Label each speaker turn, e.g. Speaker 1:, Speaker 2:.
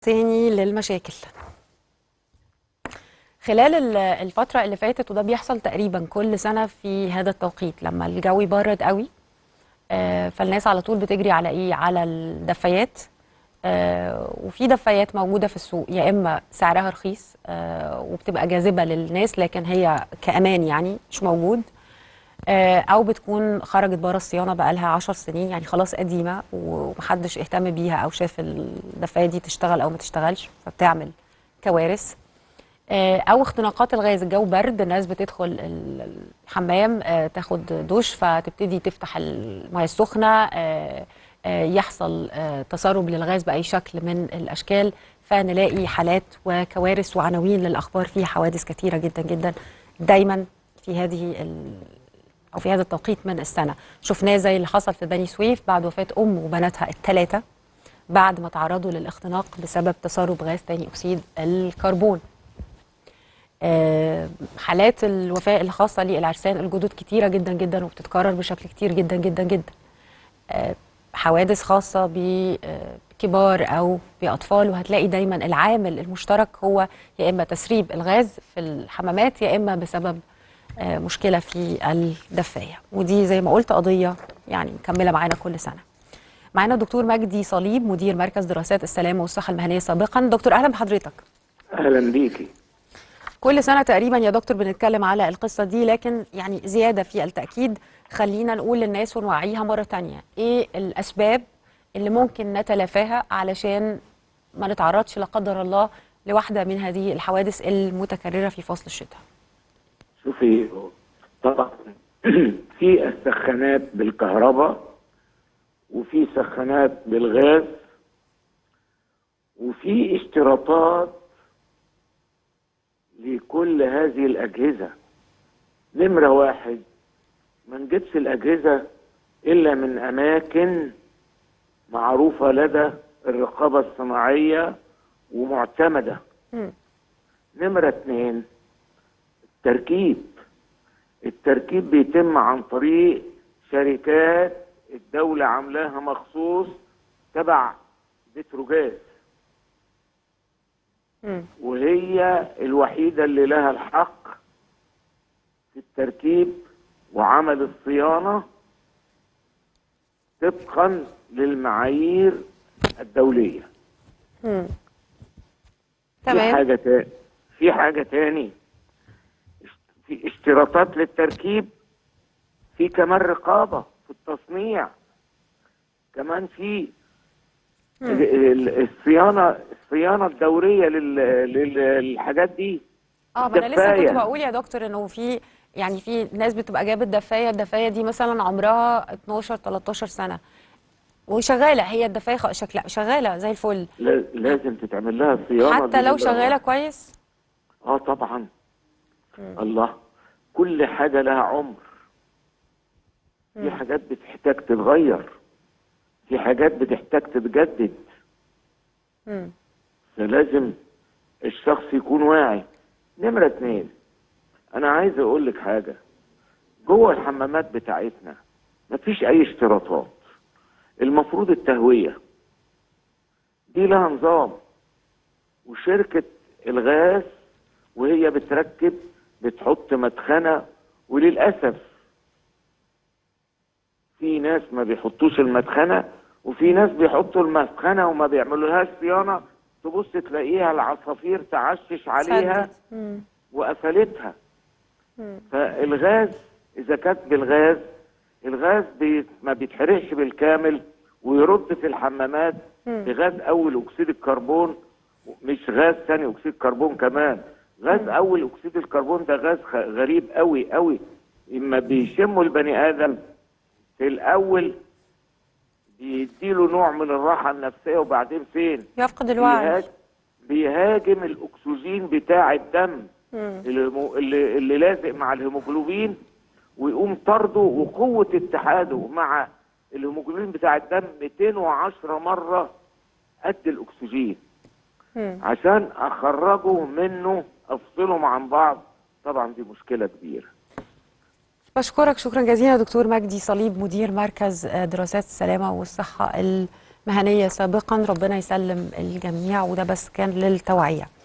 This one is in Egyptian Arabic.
Speaker 1: تاني للمشاكل خلال ال- الفترة اللي فاتت وده بيحصل تقريبا كل سنة في هذا التوقيت لما الجو يبرد قوي آه، فالناس على طول بتجري على ايه على الدفايات آه، وفي دفايات موجودة في السوق يا إما سعرها رخيص آه، وبتبقى جاذبة للناس لكن هي كأمان يعني مش موجود آه، أو بتكون خرجت بره الصيانة بقالها عشر سنين يعني خلاص قديمة ومحدش اهتم بيها أو شاف الدفاية دي تشتغل أو ما تشتغلش فبتعمل كوارث آه، او اختناقات الغاز الجو برد الناس بتدخل ال- الحمام آه، تاخد دش فتبتدي تفتح المياه السخنه آه، آه، يحصل آه، تسرب للغاز باي شكل من الاشكال فنلاقي حالات وكوارث وعناوين للاخبار فيها حوادث كثيره جدا جدا دايما في هذه ال- او في هذا التوقيت من السنه شفناه زي اللي حصل في بني سويف بعد وفاه ام وبناتها الثلاثه بعد ما تعرضوا للاختناق بسبب تسرب غاز ثاني اكسيد الكربون آه، حالات الوفاة الخاصة للعرسان الجدد كتيرة جدا جدا وبتتكرر بشكل كتير جدا جدا جدا آه، حوادث خاصة بكبار أو بأطفال وهتلاقي دايما العامل المشترك هو يا إما تسريب الغاز في الحمامات يا إما بسبب آه، مشكلة في الدفاية ودي زي ما قلت قضية يعني مكملة معانا كل سنة معانا الدكتور مجدي صليب مدير مركز دراسات السلامة والصحة المهنية سابقا دكتور أهلا بحضرتك
Speaker 2: اهلا بيكي
Speaker 1: كل سنة تقريبا يا دكتور بنتكلم على القصة دي لكن يعني زيادة في التأكيد خلينا نقول للناس ونوعيها مرة تانية ايه الأسباب اللي ممكن نتلافاها علشان ما نتعرضش لا قدر الله لواحدة من هذه الحوادث المتكررة في فصل الشتاء
Speaker 2: شوفي طبعا في السخانات بالكهرباء وفي سخانات بالغاز وفي اشتراطات لكل هذه الأجهزة نمرة واحد ما نجيبش الأجهزة إلا من أماكن معروفة لدى الرقابة الصناعية ومعتمدة
Speaker 1: مم.
Speaker 2: نمرة اتنين التركيب التركيب بيتم عن طريق شركات الدولة عاملاها مخصوص تبع بتروجاز
Speaker 1: مم.
Speaker 2: وهي الوحيدة اللي لها الحق في التركيب وعمل الصيانة طبقا للمعايير الدولية
Speaker 1: مم.
Speaker 2: في
Speaker 1: تمام
Speaker 2: حاجة تا... في حاجة تاني في اشتراطات للتركيب في كمان رقابة في التصنيع كمان في ال- ال- الصيانة الصيانة الدورية لل... لل... للحاجات دي
Speaker 1: اه ما انا لسه كنت
Speaker 2: الدفاية.
Speaker 1: بقول يا دكتور انه في يعني في ناس بتبقى جابت دفايه الدفايه دي مثلا عمرها 12 13 سنه وشغاله هي الدفايه خ- شكلها شغاله زي الفل
Speaker 2: لا- لازم تتعمل لها صيانة
Speaker 1: حتى لو
Speaker 2: بال-
Speaker 1: شغاله كويس
Speaker 2: اه طبعا الله كل حاجة لها عمر في حاجات بتحتاج تتغير في حاجات بتحتاج تتجدد
Speaker 1: مم.
Speaker 2: فلازم الشخص يكون واعي نمرة اتنين انا عايز اقول لك حاجة جوه الحمامات بتاعتنا مفيش اي اشتراطات المفروض التهوية دي لها نظام وشركة الغاز وهي بتركب بتحط مدخنة وللأسف في ناس ما بيحطوش المدخنة وفي ناس بيحطوا المدخنة وما بيعملولهاش صيانة تبص تلاقيها العصافير تعشش عليها
Speaker 1: سدت. مم.
Speaker 2: وقفلتها
Speaker 1: مم.
Speaker 2: فالغاز اذا كانت بالغاز الغاز بي ما بيتحرقش بالكامل ويرد في الحمامات
Speaker 1: مم.
Speaker 2: بغاز اول اكسيد الكربون مش غاز ثاني اكسيد كربون كمان غاز اول اكسيد الكربون ده غاز خ- غريب قوي قوي اما بيشمه البني ادم في الاول بيديله نوع من الراحه النفسيه وبعدين فين
Speaker 1: يفقد الوعي
Speaker 2: بيهاج- بيهاجم الاكسجين بتاع الدم
Speaker 1: مم.
Speaker 2: اللي, اللي, اللي لازق مع الهيموجلوبين ويقوم طرده وقوة اتحاده مع الهيموجلوبين بتاع الدم 210 مرة قد الأكسجين
Speaker 1: مم.
Speaker 2: عشان أخرجه منه أفصلهم عن بعض طبعا دي مشكلة كبيرة
Speaker 1: بشكرك شكرا جزيلا دكتور مجدي صليب مدير مركز آه، دراسات السلامة والصحة مهنيه سابقا ربنا يسلم الجميع وده بس كان للتوعيه